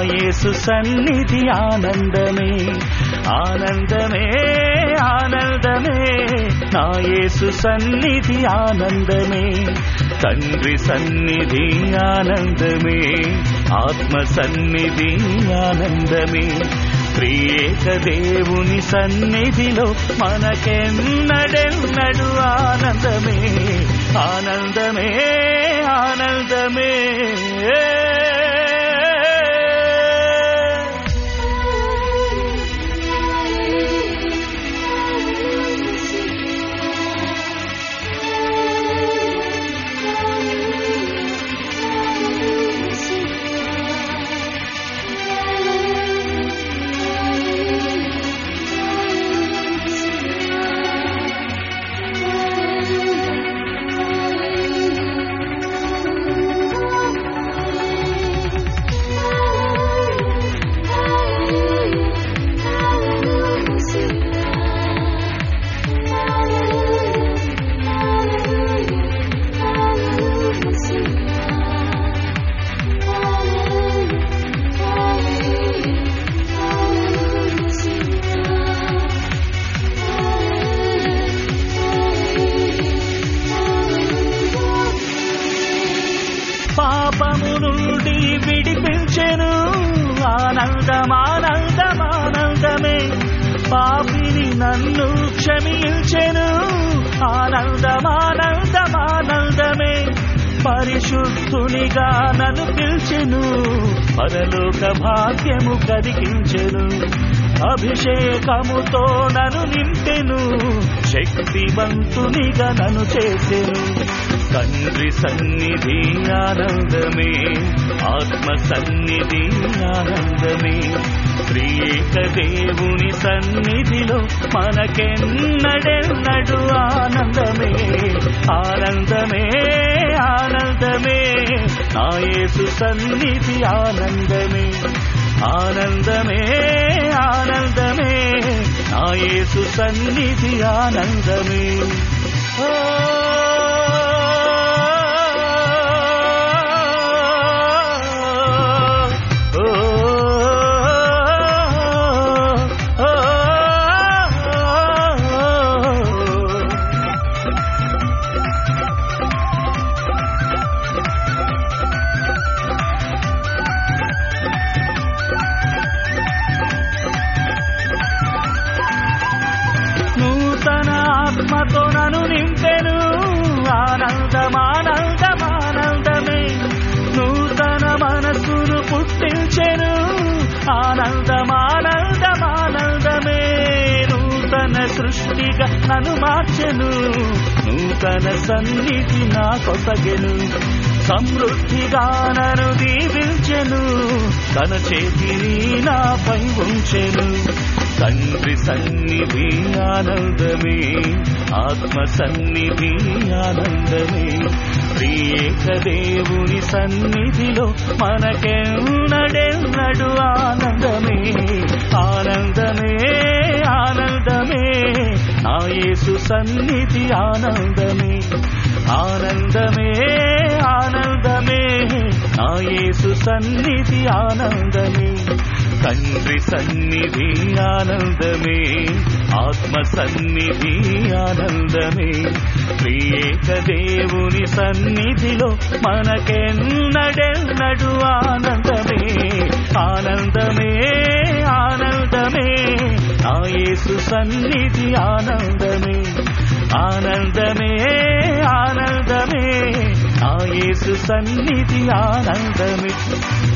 యేసు సన్నిధి ఆనందమే ఆనందమే ఆనందమే నా యేసు సన్నిధి ఆనందమే తండ్రి సన్నిధి ఆనందమే ఆత్మ సన్నిధి ఆనందమే ప్రియేక దేవుని సన్నిధిలో మనకెన్నడెన్నడు ఆనందమే ఆనందమే ఆనందమే పాపము నుండి విడిపించెను ఆనందమానందమానందమే పాపిని నన్ను క్షమించెను ఆనందమానందమానందమే పరిశుద్ధునిగా నన్ను పిలిచెను పరలోక భాగ్యము కలిగించెను అభిషేకముతో నన్ను నింపెను శక్తివంతునిగా నన్ను చేసెను తండ్రి సన్నిధి ఆనందమే ఆత్మ సన్నిధి ఆనందమే ప్రియేక దేవుని సన్నిధిలో మనకెన్నడెన్నడు ఆనందమే ఆనందమే ఆనందమే నా యేసు సన్నిధి ఆనందమే ఆనందమే ఆనందమే నా యేసు సన్నిధి ఆనందమే ఓ నూతన ఆత్మతో నన్ను నింపెను ఆనందమానందమానందమే నూతన మనసును పుట్టించెను ఆనందమానందమానందమే నూతన సృష్టిగా నన్ను మార్చెను నూతన సన్నిధి నా కొసగెను సమృద్ధిగా నన్ను దీవించెను తన చేతిని నాపై ఉంచెను తండ్రి సన్నిధి ఆనందమే ఆత్మ సన్నిధి ఆనందమే ప్రియేక దేవుని సన్నిధిలో మనకెన్నడెన్నడు ఆనందమే ఆనందమే ఆనందమే నా యేసు సన్నిధి ఆనందమే ఆనందమే ఆనందమే నా యేసు సన్నిధి ఆనందమే తండ్రి సన్నిధి ఆనందమే ఆత్మ సన్నిధి ఆనందమే ప్రియేక దేవుని సన్నిధిలో మనకెన్నడెన్నడు ఆనందమే ఆనందమే ఆనందమే నా యేసు సన్నిధి ఆనందమే ఆనందమే ఆనందమే నా యేసు సన్నిధి ఆనందమే